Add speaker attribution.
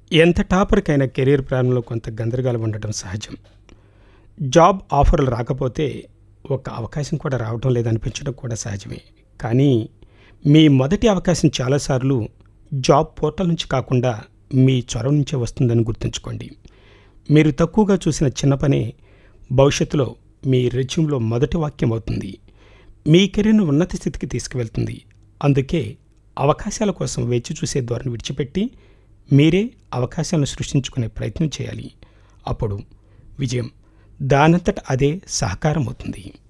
Speaker 1: ఎంత టాపర్కైనా కెరీర్ ప్రారంభంలో కొంత గందరగోళం ఉండటం సహజం జాబ్ ఆఫర్లు రాకపోతే ఒక అవకాశం కూడా రావటం లేదనిపించడం కూడా సహజమే కానీ మీ మొదటి అవకాశం చాలాసార్లు జాబ్ పోర్టల్ నుంచి కాకుండా మీ చొరవ నుంచే వస్తుందని గుర్తుంచుకోండి మీరు తక్కువగా చూసిన చిన్న పనే భవిష్యత్తులో మీ రెజ్యూమ్లో మొదటి వాక్యం అవుతుంది మీ కెరీర్ను ఉన్నత స్థితికి తీసుకువెళ్తుంది అందుకే అవకాశాల కోసం వేచి చూసే ధోరణి విడిచిపెట్టి మీరే అవకాశాలను సృష్టించుకునే ప్రయత్నం చేయాలి అప్పుడు విజయం దానంతట అదే సహకారం అవుతుంది